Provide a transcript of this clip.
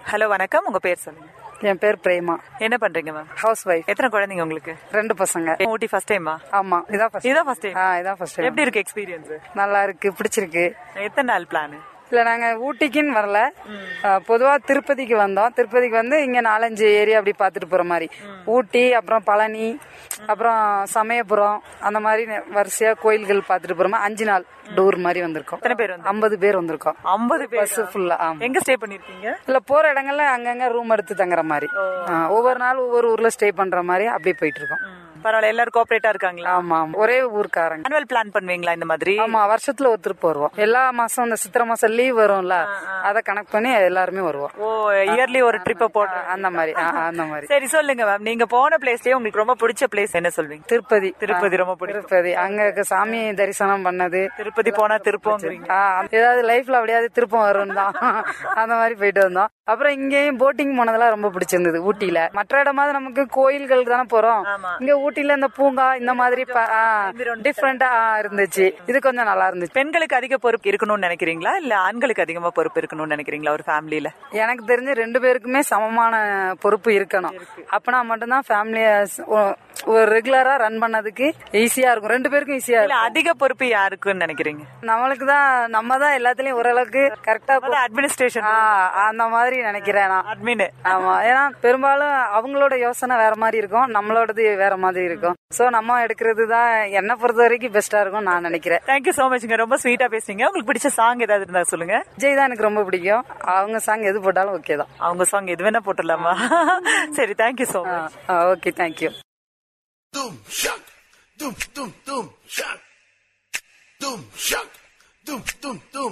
Hello வணக்கம் உங்க பேர் சொல்லுங்க என் பேர் பிரேமா என்ன பண்றீங்க மேம் ஹவுஸ் ஒய்ஃப் எத்தனை குழந்தைங்க உங்களுக்கு ரெண்டு பசங்க ஊட்டி ஃபர்ஸ்ட் டைமா ஆமா இதான் first இதான் ஃபர்ஸ்ட் டைம் ஆ இதான் ஃபர்ஸ்ட் டைம் எப்படி இருக்கு எக்ஸ்பீரியன்ஸ் நல்லா இருக்கு பிடிச்சிருக்கு எத்தனை நாள் பிளான் இல்ல நாங்க ஊட்டிக்குன்னு வரல ஆ, பொதுவா திருப்பதிக்கு வந்தோம் திருப்பதிக்கு வந்து இங்க நாலஞ்சு ஏரியா அப்படி பாத்துட்டு போற மாதிரி ஊட்டி அப்புறம் பழனி அப்புறம் சமயபுரம் அந்த மாதிரி நெ- வரிசையா கோயில்கள் பாத்துட்டு போற மாதிரி அஞ்சு நாள் டூர் மாதிரி வந்திருக்கோம் எத்தனை பேர் வந்து ஐம்பது பேர் வந்திருக்கோம் ஐம்பது பேர் பஸ் ஃபுல்லா ஆமா எங்க ஸ்டே பண்ணிருக்கீங்க இல்ல போற இடங்கள்ல அங்கங்க ரூம் எடுத்து தங்குற மாதிரி ஆ, ஒவ்வொரு நாள் ஒவ்வொரு ஊர்ல ஸ்டே பண்ற மாதிரி அப்படியே போயிட்டு இருக்கோம் பரவாயில்ல எல்லாரும் கோஆபரேட்டா இருக்காங்களா ஆமா ஆமா. ஒரே ஊர்க்காரங்க ஆனுவல் பிளான் பண்ணுவீங்களா இந்த மாதிரி ஆமா வருஷத்துல ஒரு ட்ரிப் வருவோம் எல்லா மாசம் இந்த சித்திரை மாசம் லீவ் வரும்ல அத கணக்கு பண்ணி எல்லாருமே வருவோம் ஓ இயர்லி ஒரு ட்ரிப்ப போட்டு அந்த மாதிரி ஆ, அந்த மாதிரி சரி சொல்லுங்க மேம் நீங்க போன பிளேஸ்லயே உங்களுக்கு ரொம்ப பிடிச்ச பிளேஸ் என்ன சொல்வீங்க திருப்பதி திருப்பதி ரொம்ப பிடிக்கும் திருப்பதி அங்க இருக்க சாமி தரிசனம் பண்ணது திருப்பதி போனா திருப்போங்கிறீங்க ஆ, ஏதாவது லைஃப்ல அப்படியாவது திருப்பம் வரும் தான் அந்த மாதிரி போயிட்டு வந்தோம் அப்புறம் இங்கேயும் போட்டிங் போனதெல்லாம் ரொம்ப பிடிச்சிருந்தது ஊட்டியில மற்ற இடமாவது நமக்கு கோயில்கள் தானே போறோம் ஆமா. இங்க ஊட்டில இந்த பூங்கா இந்த மாதிரி டிஃப்ரெண்டா இருந்துச்சு இது கொஞ்சம் நல்லா இருந்துச்சு பெண்களுக்கு அதிக பொறுப்பு இருக்கணும்னு நினைக்கிறீங்களா இல்ல ஆண்களுக்கு அதிகமா பொறுப்பு இருக்கணும்னு நினைக்கிறீங்களா ஒரு ஃபேமிலில எனக்கு தெரிஞ்சு ரெண்டு பேருக்குமே சமமான பொறுப்பு இருக்கணும் அப்பனா மட்டும்தான் ஃபேமிலிய ஒரு ரெகுலரா ரன் பண்ணதுக்கு ஈஸியா இருக்கும் ரெண்டு பேருக்கும் ஈஸியா இல்ல இருக்கும் அதிக பொறுப்பு யாருக்குன்னு நினைக்கிறீங்க நம்மளுக்கு தான் நம்ம தான் எல்லாத்துலயும் ஓரளவுக்கு கரெக்டா அட்மினிஸ்ட்ரேஷன் அந்த மாதிரி நினைக்கிறேன் நான் அட்மின் ஆமா ஏன்னா பெரும்பாலும் அவங்களோட யோசனை வேற மாதிரி இருக்கும் நம்மளோடது வேற மாதிரி இருக்கும் சோ நம்ம எடுக்கிறது தான் என்ன பொறுத்த வரைக்கும் பெஸ்டா இருக்கும் நான் நினைக்கிறேன் தேங்க்யூ சோ மச்ங்க ரொம்ப ஸ்வீட்டா பேசுறீங்க உங்களுக்கு பிடிச்ச சாங் ஏதாவது இருந்தா சொல்லுங்க விஜய் தான் எனக்கு ரொம்ப பிடிக்கும் அவங்க சாங் எது போட்டாலும் ஓகே தான் அவங்க சாங் எது வேணா போட்டுடலாமா சரி thank you so much okay thank you Doom shock, doom doom doom shock, doom shock, doom doom doom.